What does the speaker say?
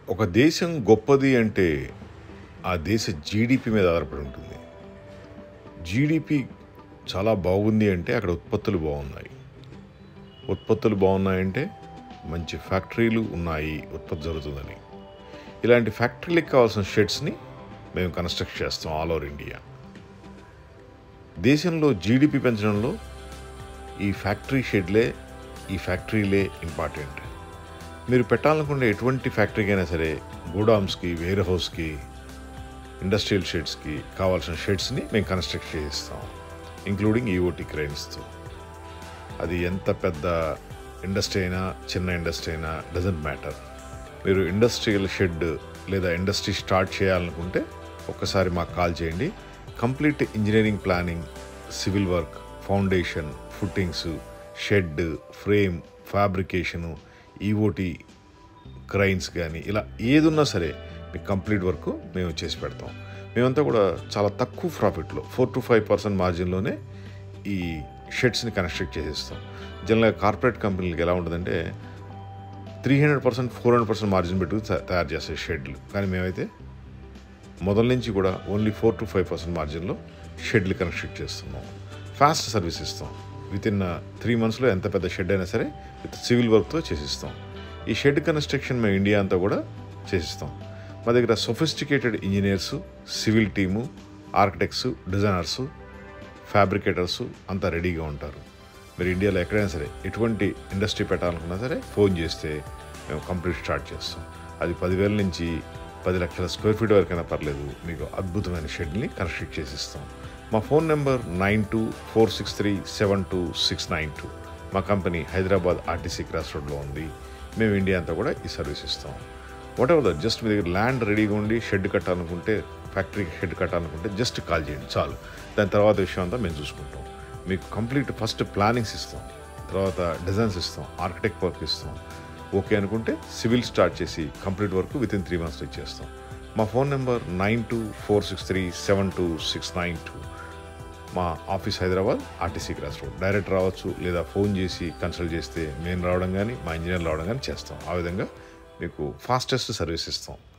ఒక దేశం గొప్పది అంటే ఆ దేశ జీడిపి మీద ఆధారపడి ఉంటుంది జీడిపి చాలా బాగుంది అంటే అక్కడ ఉత్పత్తులు బాగున్నాయి ఉత్పత్తులు బాగున్నాయంటే మంచి ఫ్యాక్టరీలు ఉన్నాయి ఉత్పత్తి జరుగుతుందని ఇలాంటి ఫ్యాక్టరీలకు కావాల్సిన షెడ్స్ని మేము కన్స్ట్రక్ట్ చేస్తాం ఆల్ ఓవర్ ఇండియా దేశంలో జీడిపి పెంచడంలో ఈ ఫ్యాక్టరీ షెడ్లే ఈ ఫ్యాక్టరీలే ఇంపార్టెంట్ మీరు పెట్టాలనుకునే ఎటువంటి ఫ్యాక్టరీకి అయినా సరే గోడామ్స్కి వేర్ హౌస్కి ఇండస్ట్రియల్ షెడ్స్కి కావాల్సిన షెడ్స్ని మేము కన్స్ట్రక్ట్ చేయిస్తాం ఇంక్లూడింగ్ ఈఓటీ క్రైన్స్తో అది ఎంత పెద్ద ఇండస్ట్రీ అయినా చిన్న ఇండస్ట్రీ అయినా డజంట్ మ్యాటర్ మీరు ఇండస్ట్రియల్ షెడ్ లేదా ఇండస్ట్రీ స్టార్ట్ చేయాలనుకుంటే ఒక్కసారి మాకు కాల్ చేయండి complete engineering planning civil work foundation footings shed frame fabrication EOT cranes కానీ ఇలా ఏదున్నా సరే మీకు కంప్లీట్ వర్క్ మేము చేసి పెడతాం మేమంతా కూడా చాలా తక్కువ ప్రాఫిట్లో ఫోర్ టు ఫైవ్ పర్సెంట్ మార్జిన్లోనే ఈ షెడ్స్ని కన్స్ట్రక్ట్ చేసేస్తాం జనరల్గా కార్పొరేట్ కంపెనీలకి ఎలా ఉంటుందంటే three hundred percent four hundred percent margin పెట్టుకు తయా- తయారు చేస్తాయి షెడ్లు కానీ మేమైతే మొదల నుంచి కూడా only four to five percent మార్జిన్లో షెడ్లు కన్స్ట్రక్ట్ చేస్తున్నాం ఫాస్ట్ సర్వీస్ ఇస్తాం విత్ ఇన్ త్రీ మంత్స్లో ఎంత పెద్ద షెడ్ అయినా సరే విత్ సివిల్ వర్క్తో చేసిస్తాం ఈ షెడ్ కన్స్ట్రక్షన్ మేము ఇండియా అంతా కూడా చేసిస్తాం మా దగ్గర sophisticated engineers civil team architects designers fabricators అంతా రెడీగా ఉంటారు మీరు ఇండియాలో ఎక్కడైనా సరే ఎటువంటి ఇండస్ట్రీ పెట్టాలనుకున్నా సరే ఫోన్ చేస్తే మేము కంప్లీట్ స్టార్ట్ చేస్తాం అది పదివేల నుంచి పది లక్షల స్క్వేర్ ఫీట్ వరకైనా పర్లేదు మీకు అద్భుతమైన షెడ్ని కన్స్ట్రక్ట్ చేసిస్తాం మా phone number nine two four six three seven two six nine two మా కంపెనీ హైదరాబాద్ ఆర్టీసీ క్రాస్ రోడ్లో ఉంది మేము ఇండియా అంతా కూడా ఈ సర్వీస్ ఇస్తాం వాట్ ఎవర్ దట్ జస్ట్ మీ దగ్గర ల్యాండ్ రెడీగా ఉండి షెడ్ కట్టాలనుకుంటే ఫ్యాక్టరీకి షెడ్ కట్టాలనుకుంటే జస్ట్ కాల్ చేయండి చాలు దాని తర్వాత విషయం అంతా మేము చూసుకుంటాం మీకు కంప్లీట్ ఫస్ట్ ప్లానింగ్స్ ఇస్తాం తర్వాత డిజైన్స్ ఇస్తాం ఆర్కిటెక్ట్ వర్క్ ఇస్తాం ఓకే అనుకుంటే సివిల్ స్టార్ట్ చేసి complete work within three మంత్స్లో ఇచ్చేస్తాం మా phone number nine two four six three seven two six nine two మా office Hyderabad RTC cross road direct రావచ్చు లేదా ఫోన్ చేసి కన్సల్ట్ చేస్తే మేము రావడం కానీ మా ఇంజనీర్ రావడం కానీ చేస్తాం ఆ విధంగా మీకు ఫాస్టెస్ట్ సర్వీస్ ఇస్తాం